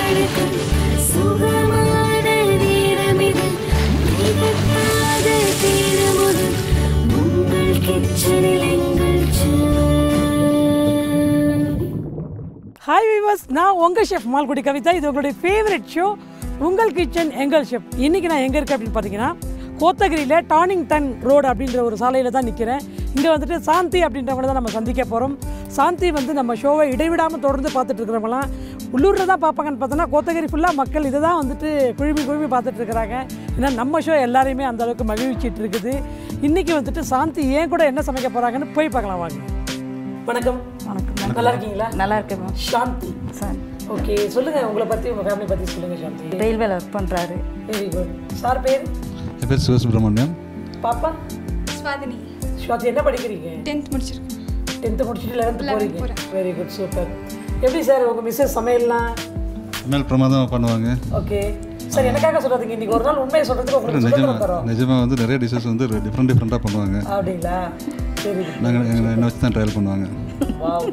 நடக்கும் சுகமான நேரமிது திகட்டாத தீரமுது உங்கள் கிச்சனில் எங்கள் ஹாய் விவர்ஸ் நான் உங்கள் ஷெஃப் மால்குடி கவிதா இது உங்களுடைய ஃபேவரட் ஷோ உங்கள் கிச்சன் எங்கள் ஷெஃப் இன்றைக்கி நான் எங்கே இருக்கேன் அப்படின்னு பார்த்தீங்கன்னா கோத்தகிரியில் டார்னிங்டன் ரோடு அப்படின்ற ஒரு சாலையில் தான் நிற்கிறேன் இங்கே வந்துட்டு சாந்தி அப்படின்றவங்கள தான் நம்ம சந்திக்க போகிறோம் சாந்தி வந்து நம்ம ஷோவை இடைவிடாமல் தொடர்ந்து பார்த்துட்டு இருக்கிறவங்களாம் உள்ளூரில் தான் பார்ப்பாங்கன்னு பார்த்தோன்னா கோத்தகிரி ஃபுல்லாக மக்கள் இதை தான் வந்துட்டு குழுமி குழுமி பார்த்துட்டு இருக்கிறாங்க ஏன்னா நம்ம ஷோ எல்லாரையுமே அந்த அளவுக்கு மகிழ்ச்சிட்டு இருக்குது இன்றைக்கி வந்துட்டு சாந்தி ஏன் கூட என்ன சமைக்க போகிறாங்கன்னு போய் பார்க்கலாம் வாங்க வணக்கம் வணக்கம் நல்லா இருக்கீங்களா நல்லா இருக்கேன் மேம் சாந்தி சார் ஓகே சொல்லுங்க உங்களை பத்தி உங்க ஃபேமிலி பத்தி சொல்லுங்க சாந்தி ரயில்வேல ஒர்க் பண்ணுறாரு வெரி குட் சார் பேர் என் பேர் சிவசுப்ரமணியம் பாப்பா ஸ்வாதினி ஸ்வாதி என்ன படிக்கிறீங்க டென்த் முடிச்சிருக்கேன் டென்த்து முடிச்சுட்டு லெவன்த்து போறீங்க வெரி குட் சூப்பர் எப்படி சார் உங்க மிஸ்ஸஸ் சமையல்லாம் மேல் பிரமாதமாக பண்ணுவாங்க ஓகே சார் எனக்காக சொல்லாதீங்க இன்னைக்கு ஒரு நாள் உண்மையை சொல்றதுக்கு உங்களுக்கு சுதந்திரம் நிஜமாக தரோம் நிஜமாக வந்து நிறைய டிஷ்ஷஸ் வந்து டிஃப்ரெண்ட் டிஃப்ரெண்ட்டாக பண்ணுவாங்க அப்படிங்களா சரி நாங்கள் எங்களை என்னை வச்சு தான் ட்ரையல் பண்ணுவாங்க வாவ்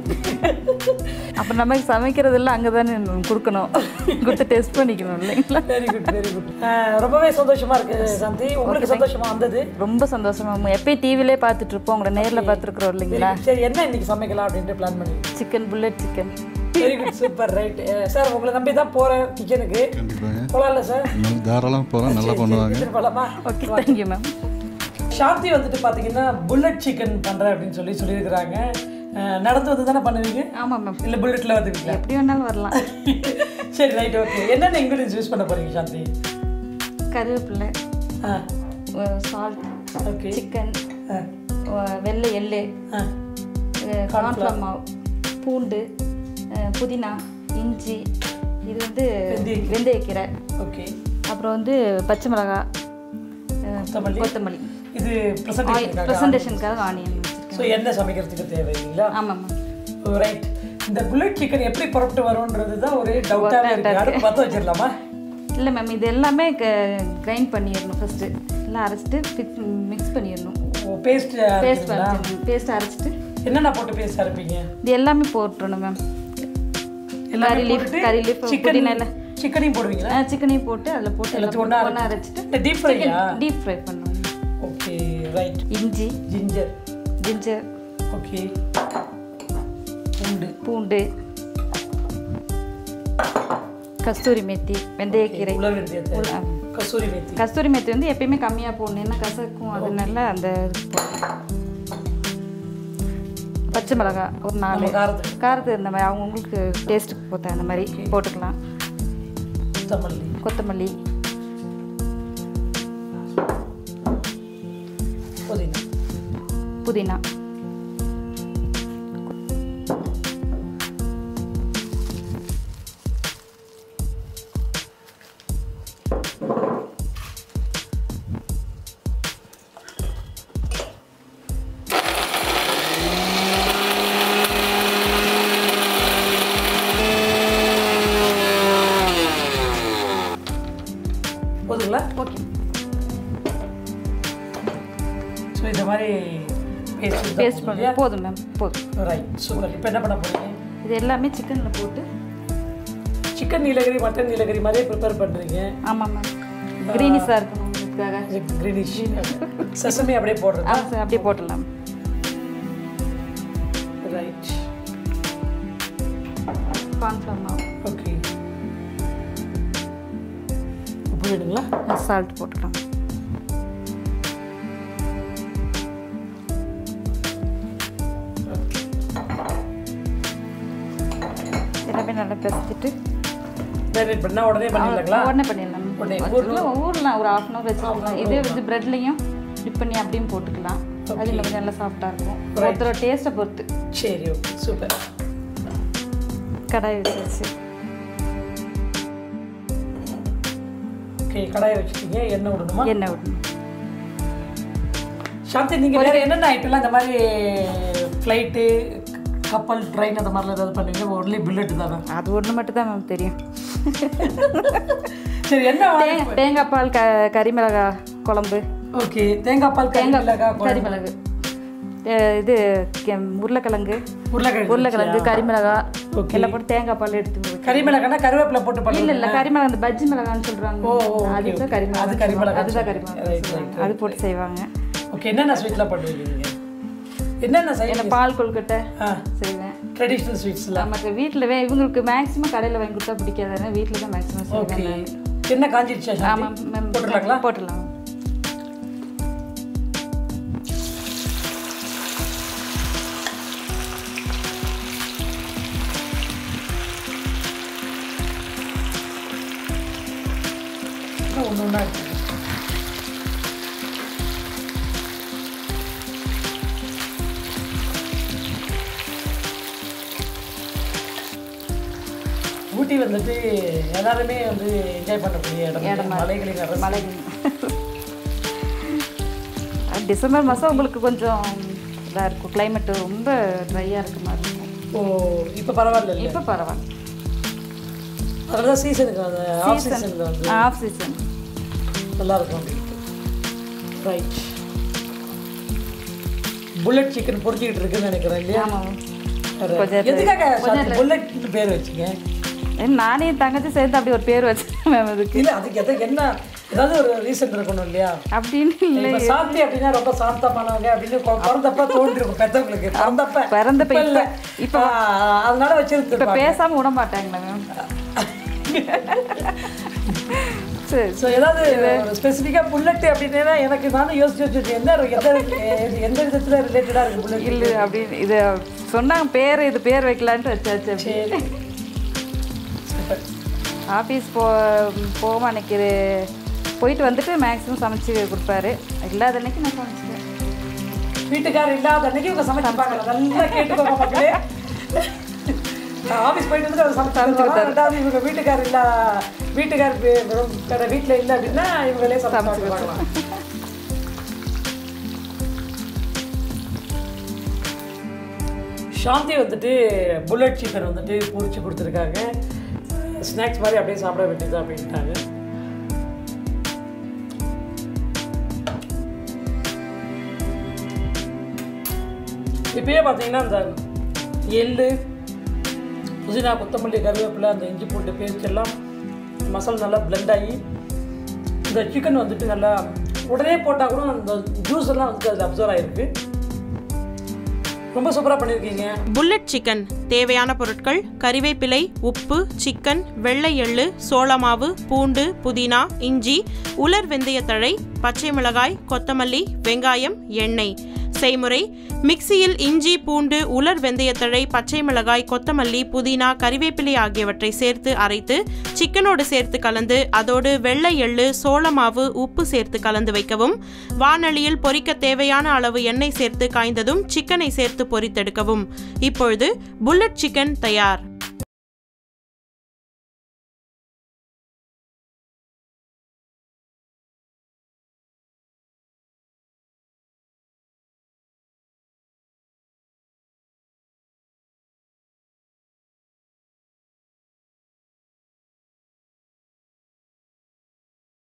அப்போ நமக்கு சமைக்கிறதெல்லாம் அங்கே தானே கொடுக்கணும் கொடுத்து டெஸ்ட் பண்ணிக்கணும் இல்லைங்களா வெரி குட் வெரி குட் ரொம்பவே சந்தோஷமா இருக்கு சாந்தி உங்களுக்கு சந்தோஷமா வந்தது ரொம்ப சந்தோஷமா மேம் எப்பயும் டிவிலே பார்த்துட்டு இருப்போம் உங்களை நேரில் பார்த்துருக்குறோம் இல்லைங்களா சரி என்ன இன்னைக்கு சமைக்கலாம் அப்படின்ட்டு பிளான் பண்ணி chicken bullet chicken very good super right sir உங்களை நம்பி தான் போறேன் கிச்சனுக்கு கண்டிப்பாங்க போலாம்ல சார் நல்லா தாராளமாக போகிறோம் நல்லா பண்ணுவாங்க எடுத்துட்டு போலாமா ஓகே தேங்க்யூ மேம் சாந்தி வந்துட்டு பார்த்தீங்கன்னா புல்லட் சிக்கன் பண்ணுறேன் அப்படின்னு சொல்லி சொல்லியிருக்கிறாங்க அஹ், நடந்து வந்து தானே பண்ணுவீங்க ஆமாம் மேம் இல்லை புல்லட்டில் வந்துருக்கீங்களா எப்படி வேணாலும் வரலாம் சரி ரைட் ஓகே என்னென்ன இன்க்ரீடியன்ஸ் யூஸ் பண்ண போறீங்க சாந்தி கருவேப்பிலை ஆ சால்ட் ஓகே சிக்கன் ஆ வெள்ளை எள்ளு ஆ கார்ன்ஃப்ளவர் மாவு பூண்டு அஹ், புதினா இஞ்சி இது வந்து வெந்தயக்கீரை. வெந்தயக்கீரை ஓகே அப்புறம் வந்து பச்சை மிளகாய் அஹ், கொத்தமல்லி. கொத்தமல்லி இது ப்ரெசன்டேஷன் ப்ரெசன்டேஷனுக்காக ஆனியன் வச்சுருக்கேன் ஸோ எண்ணெய் சமைக்கிறதுக்கு தேவை இல்லைங்களா ஆமாம் மேம் ரைட் இந்த புல்லட் சிக்கன் எப்படி புறப்பட்டு வரும்ன்றது தான் ஒரே டவுட்டாகவே இருக்கு அடுப்பு பற்ற வச்சிடலாமா இல்லை மேம் இது எல்லாமே கிரைண்ட் பண்ணிடணும் ஃபஸ்ட்டு எல்லாம் அரைச்சிட்டு மிக்ஸ் பண்ணிடணும் பேஸ்ட் பேஸ்ட் பண்ணிடணும் பேஸ்ட் அரைச்சிட்டு என்னென்ன போட்டு பேஸ்ட் அரைப்பீங்க இது எல்லாமே போட்டுறணும் மேம் கறி லீஃப் கறி லீஃப் புதினா எல்லாம் சிக்கனையும் போடுவீங்களா சிக்கனையும் போட்டு அதில் போட்டு எல்லாத்தையும் எல்லாம் ஒண்ணா ஒன்றா அரைச்சிட்டு? அரைச்சிட்டு இந்த deep fry யா? டீப் ஃப்ரை பண்ணுவோம் ஓகே ரைட் இஞ்சி ஜிஞ்சர் ஜிஞ்சர் ஓகே பூண்டு பூண்டு கஸ்தூரி மேத்தி வெந்தயக்கீரை உலர் வெந்தயத்தை உல- ஆ. கசூரி மேத்தி கஸ்தூரி மேத்தி வந்து எப்பயுமே கம்மியாக போடணும் ஏன்னா கசக்கும் அதனால அந்த இது போடணும். பச்சை மிளகாய் ஒரு நாலு நம்ம காரத்துக்கு காரத்துக்கு இந்த மாதிரி அவங்கவுங்களுக்கு டேஸ்ட்டுக்கு போத்த அந்த மாதிரி போட்டுக்கலாம் கொத்தமல்லி கொத்தமல்லி புதினா புதினா போதுங்களா ஓகே ஸோ இந்த மாதிரி பேஸ்ட் பேஸ்ட் பண்ணி போதும் மேம் போதும் ரைட் சூப்பர் இப்போ என்ன பண்ண போறீங்க இது எல்லாமே சிக்கனில் போட்டு சிக்கன் நீலகிரி மட்டன் நீலகிரி மாதிரியே ப்ரிப்பேர் பண்ணுறீங்க ஆமாம் மேம் க்ரீனிஸாக இருக்கணும் உங்களுக்காக கிரீனிஷ் செசமி அப்படியே போடுறது ஆமாம் சார் அப்படியே போட்டுடலாம் ரைட் கார்ன்ஃப்ளவர் மாவு ஓகே உப்பு வேணுங்களா சால்ட் போட்டுக்கலாம் எல்லாமே நல்லா பிசைச்சிட்டு மேரினேட் பண்ணால் உடனே பண்ணிடலாங்களா உடனே பண்ணிடலாம் உடனே ஊரில் ஊர்லாம் ஒரு ஹாஃப் அன் ஹவர் வச்சுக்கலாம் இதே வந்து ப்ரெட்லேயும் டிப் பண்ணி அப்படியும் போட்டுக்கலாம் அது இன்னும் கொஞ்சம் நல்லா சாஃப்டாக இருக்கும் ஒருத்தரோட டேஸ்ட்டை பொறுத்து சரி ஓகே சூப்பர் கடாய் வச்சாச்சு ஓகே கடாயை வச்சுட்டீங்க எண்ணெய் விடணுமா எண்ணெய் விடணும் சாந்தி நீங்கள் வேறு என்னென்ன ஐட்டம்லாம் இந்த மாதிரி ஃப்ளைட்டு கப்பல் ட்ரெயின் அந்த மாதிரிலாம் ஏதாவது பண்ணுவீங்க ஒன்லி புல்லட் தானே அது ஒன்று மட்டும் தான் மேம் தெரியும் சரி என்ன தே- தேங்காய் பால் க கறிமிளகா குழம்பு ஓகே தேங்காய் பால் தேங்காய் தேங்காய் கறிமிளகு அஹ் இது கெ- உருளைக்கிழங்கு உருளைக்கிழங்கு உருளைக்கிழங்கு கறிமிளகா Okay. எல்லாம் போட்டு தேங்காய் பால் எடுத்து வைக்கணும். கறி மிளகானா கருவேப்பிலை போட்டு இல்ல பண்ணுங்க இல்ல கரிமிளகா அந்த பஜ்ஜி மிளகான்னு சொல்றாங்க ஓ, ஓ, okay, அதுதான் okay. கரிமிளகா அது கரிமிளகா அதுதான் சொல்லுவாங்க. கரிமிளகா Right, சொல்லுவாங்க. right, அது போட்டு செய்வாங்க ஓகே என்னென்ன ஸ்வீட்லாம் பண்ணுவீங்க நீங்க என்னென்ன என்ன செய்வீங்க பால் கொழுக்கட்டை ஆ செய்வேன் ட்ரெடிஷ்னல் ஸ்வீட்ஸ்லாம் நமக்கு வீட்டில் வே இவங்களுக்கு மேக்ஸிமம் கடையில் வாங்கி கொடுத்தா பிடிக்காதுன்னு வீட்டில் தான் மேக்ஸிமம் ஓகே செய்வேன் நான். என்ன காஞ்சிடுச்சா சாந்தி? ஆமாம் மேம் போட்டுடலாங்களா போட்டுடலாம் ஒன்று ஒன்றா இருக்கு ஊட்டி வந்துட்டு எல்லாருமே வந்து என்ஜாய் பண்ணக்கூடிய இடம் இடமா மலைகளின் அரசு மழை அது டிசம்பர் மாதம் உங்களுக்கு கொஞ்சம் இதாக இருக்கும் climate ரொம்ப ட்ரையாக இருக்க மாதிரி இருக்கும் ஓ இப்போ பரவாயில்ல இல்லை இப்போ பரவாயில்ல அதனால சீசனுக்கு அந்த ஆஃப் சீசனில் வந்து ஆஃப் சீசன் நல்லா இருக்கும் அப்படின்ட்டு ரைட் புல்லட் சிக்கன் பொரிச்சிக்கிட்டு இருக்குன்னு நினைக்கிறேன் இல்லையா ஆமாம் வேற- கொஞ்சம் எதுக்காக புல்லட்னு பேர் வச்சீங்க நானே என் தங்கச்சி சேர்ந்து அப்படி ஒரு பேர் வச்சேன் மேம் அதுக்கு இல்லை அதுக்கு எதுக்கு என்ன ஏதாவது ஒரு ரீசன் இருக்கணும் இல்லையா அப்படின்னு இல்லை இப்ப சாந்தி அப்படின்னா ரொம்ப சாந்தமானவங்க அப்படின்னு கொ- பிறந்தப்ப தோன்றிருக்கும் பெத்தவங்களுக்கு பிறந்தப்ப பிறந்தப்ப இப்ப இல்ல இப்ப- இப்ப அதனால இப்போ வச்சிருந்துருப்பாங்க பேசாமல் விட மாட்டாங்களா மேம் சரி ஸோ ஏதாவது ஸ்பெசிஃபிக்காக புல்லட் அப்படின்னா எனக்கு நானும் யோசிச்சு வச்சுருக்கேன் எந்த எந்த எந்த விதத்தில் ரிலேட்டடாக இருக்கு புல்லட் இல்லை அப்படின்னு இது சொன்னாங்க பேர் இது பேர் வைக்கலான்ட்டு வச்சாச்சு அப்படி. சரி சூப்பர் ஆஃபீஸ் போ போவோம் அன்னைக்கு போயிட்டு வந்துட்டு மேக்ஸிமம் சமைச்சு கொடுப்பாரு இல்லாத அன்னைக்கு நான் சமைச்சிட்டேன் வீட்டுக்காரர் இல்லாத அன்னைக்கு இவங்க சமைச்சிருப்பாங்க நல்லா கேட்டுக்கோங்க மக்களே ஆஃபீஸ் போயிட்டு வந்து அவர் சமைச்சு ரெண்டாவது இவங்க வீட்டுக்காரர் இல்ல வீட்டுக்காரர் வே- வெறும் வேற வீட்டில் இல்லை அப்படின்னா இவங்களே சமைச்சு பார்க்கலாம் சாந்தி வந்துட்டு புல்லட் சிக்கன் வந்துட்டு பொரிச்சு கொடுத்துருக்காங்க ஸ்நாக்ஸ் மாதிரி அப்படியே சாப்பிட வேண்டியது அப்படின்ட்டாங்க இப்பயே பார்த்தீங்கன்னா அந்த எள்ளு புதினா கொத்தமல்லி கருவேப்பிலை அந்த இஞ்சி பூண்டு பேஸ்ட் எல்லாம் மசாலா நல்லா பிளெண்ட் ஆகி இந்த சிக்கன் வந்துட்டு நல்லா உடனே போட்டால் கூட அந்த ஜூஸ் எல்லாம் வந்து அதில் அப்சர்வ் ஆகிருக்கு ரொம்ப சூப்பராக பண்ணியிருக்கீங்க புல்லட் சிக்கன் தேவையான பொருட்கள் கறிவேப்பிலை உப்பு சிக்கன் வெள்ளை எள்ளு சோளமாவு பூண்டு புதினா இஞ்சி உலர் வெந்தயத்தழை பச்சை மிளகாய் கொத்தமல்லி வெங்காயம் எண்ணெய் செய்முறை மிக்சியில் இஞ்சி பூண்டு உலர் வெந்தயத்தழை பச்சை மிளகாய் கொத்தமல்லி புதினா கறிவேப்பிலை ஆகியவற்றை சேர்த்து அரைத்து சிக்கனோடு சேர்த்து கலந்து அதோடு வெள்ளை எள்ளு சோளமாவு உப்பு சேர்த்து கலந்து வைக்கவும் வானலியில் பொரிக்க தேவையான அளவு எண்ணெய் சேர்த்து காய்ந்ததும் சிக்கனை சேர்த்து பொரித்தெடுக்கவும் இப்பொழுது புல்லட் சிக்கன் தயார்